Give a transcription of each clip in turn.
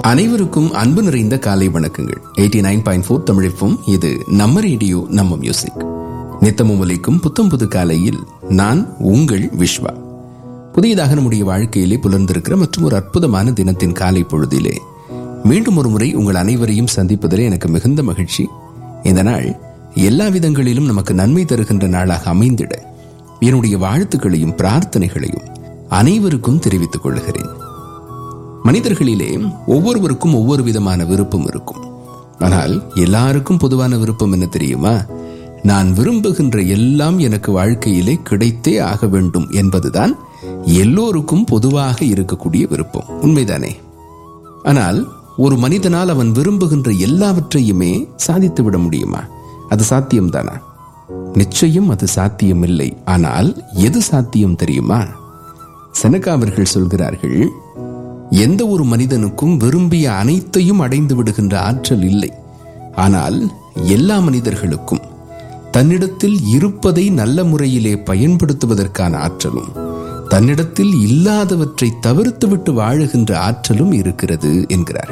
அனைவருக்கும் அன்பு நிறைந்த காலை வணக்கங்கள் எயிட்டி நைன் பாயிண்ட் ஃபோர் தமிழிப்பும் இது நம்ம ரேடியோ நம்ம மியூசிக் நித்தமும் ஒலிக்கும் புத்தம் புது காலையில் நான் உங்கள் விஸ்வா புதியதாக நம்முடைய வாழ்க்கையிலே புலர்ந்திருக்கிற மற்றும் ஒரு அற்புதமான தினத்தின் காலை பொழுதிலே மீண்டும் ஒரு முறை உங்கள் அனைவரையும் சந்திப்பதிலே எனக்கு மிகுந்த மகிழ்ச்சி இந்த நாள் எல்லா விதங்களிலும் நமக்கு நன்மை தருகின்ற நாளாக அமைந்திட என்னுடைய வாழ்த்துக்களையும் பிரார்த்தனைகளையும் அனைவருக்கும் தெரிவித்துக் கொள்கிறேன் மனிதர்களிலே ஒவ்வொருவருக்கும் ஒவ்வொரு விதமான விருப்பம் இருக்கும் ஆனால் எல்லாருக்கும் பொதுவான விருப்பம் என்ன தெரியுமா நான் விரும்புகின்ற எல்லாம் எனக்கு வாழ்க்கையிலே கிடைத்தே ஆக வேண்டும் என்பதுதான் எல்லோருக்கும் பொதுவாக இருக்கக்கூடிய விருப்பம் உண்மைதானே ஆனால் ஒரு மனிதனால் அவன் விரும்புகின்ற எல்லாவற்றையுமே சாதித்து விட முடியுமா அது சாத்தியம்தானா நிச்சயம் அது சாத்தியமில்லை ஆனால் எது சாத்தியம் தெரியுமா செனகா அவர்கள் சொல்கிறார்கள் எந்த ஒரு மனிதனுக்கும் விரும்பிய அனைத்தையும் அடைந்து விடுகின்ற ஆற்றல் இல்லை ஆனால் எல்லா மனிதர்களுக்கும் தன்னிடத்தில் இருப்பதை நல்ல முறையிலே பயன்படுத்துவதற்கான ஆற்றலும் தன்னிடத்தில் இல்லாதவற்றை தவிர்த்துவிட்டு வாழுகின்ற ஆற்றலும் இருக்கிறது என்கிறார்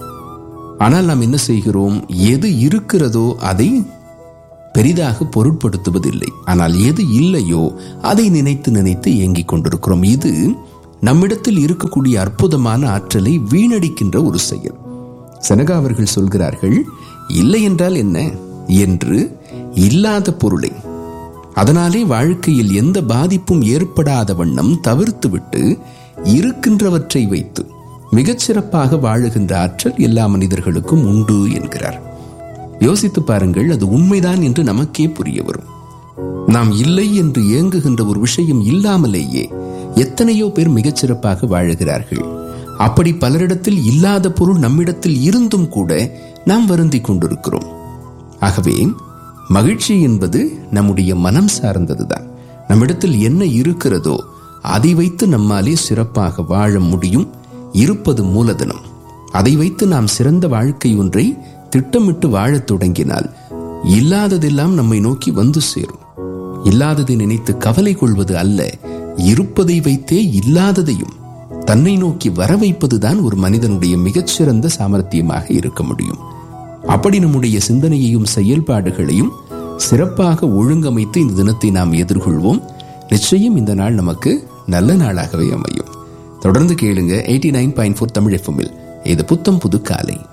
ஆனால் நாம் என்ன செய்கிறோம் எது இருக்கிறதோ அதை பெரிதாக பொருட்படுத்துவதில்லை ஆனால் எது இல்லையோ அதை நினைத்து நினைத்து இயங்கிக் கொண்டிருக்கிறோம் இது நம்மிடத்தில் இருக்கக்கூடிய அற்புதமான ஆற்றலை வீணடிக்கின்ற ஒரு செயல் செனகா அவர்கள் சொல்கிறார்கள் இல்லை என்றால் என்ன என்று இல்லாத பொருளை அதனாலே வாழ்க்கையில் எந்த பாதிப்பும் ஏற்படாத வண்ணம் தவிர்த்துவிட்டு இருக்கின்றவற்றை வைத்து மிகச்சிறப்பாக வாழுகின்ற ஆற்றல் எல்லா மனிதர்களுக்கும் உண்டு என்கிறார் யோசித்து பாருங்கள் அது உண்மைதான் என்று நமக்கே புரிய வரும் நாம் இல்லை என்று ஏங்குகின்ற ஒரு விஷயம் இல்லாமலேயே எத்தனையோ பேர் மிகச்சிறப்பாக வாழுகிறார்கள் அப்படி பலரிடத்தில் இல்லாத பொருள் நம்மிடத்தில் இருந்தும் கூட நாம் வருந்திக் கொண்டிருக்கிறோம் ஆகவே மகிழ்ச்சி என்பது நம்முடைய மனம் சார்ந்ததுதான் நம்மிடத்தில் என்ன இருக்கிறதோ அதை வைத்து நம்மாலே சிறப்பாக வாழ முடியும் இருப்பது மூலதனம் அதை வைத்து நாம் சிறந்த வாழ்க்கை ஒன்றை திட்டமிட்டு வாழத் தொடங்கினால் இல்லாததெல்லாம் நம்மை நோக்கி வந்து சேரும் இல்லாததை நினைத்து கவலை கொள்வது அல்ல இருப்பதை வைத்தே இல்லாததையும் தன்னை நோக்கி வர வைப்பதுதான் ஒரு மனிதனுடைய மிகச்சிறந்த சாமர்த்தியமாக இருக்க முடியும் அப்படி நம்முடைய சிந்தனையையும் செயல்பாடுகளையும் சிறப்பாக ஒழுங்கமைத்து இந்த தினத்தை நாம் எதிர்கொள்வோம் நிச்சயம் இந்த நாள் நமக்கு நல்ல நாளாகவே அமையும் தொடர்ந்து கேளுங்க eighty nine point four Tamil எஃப்எம்மில் இது புத்தம் புது காலை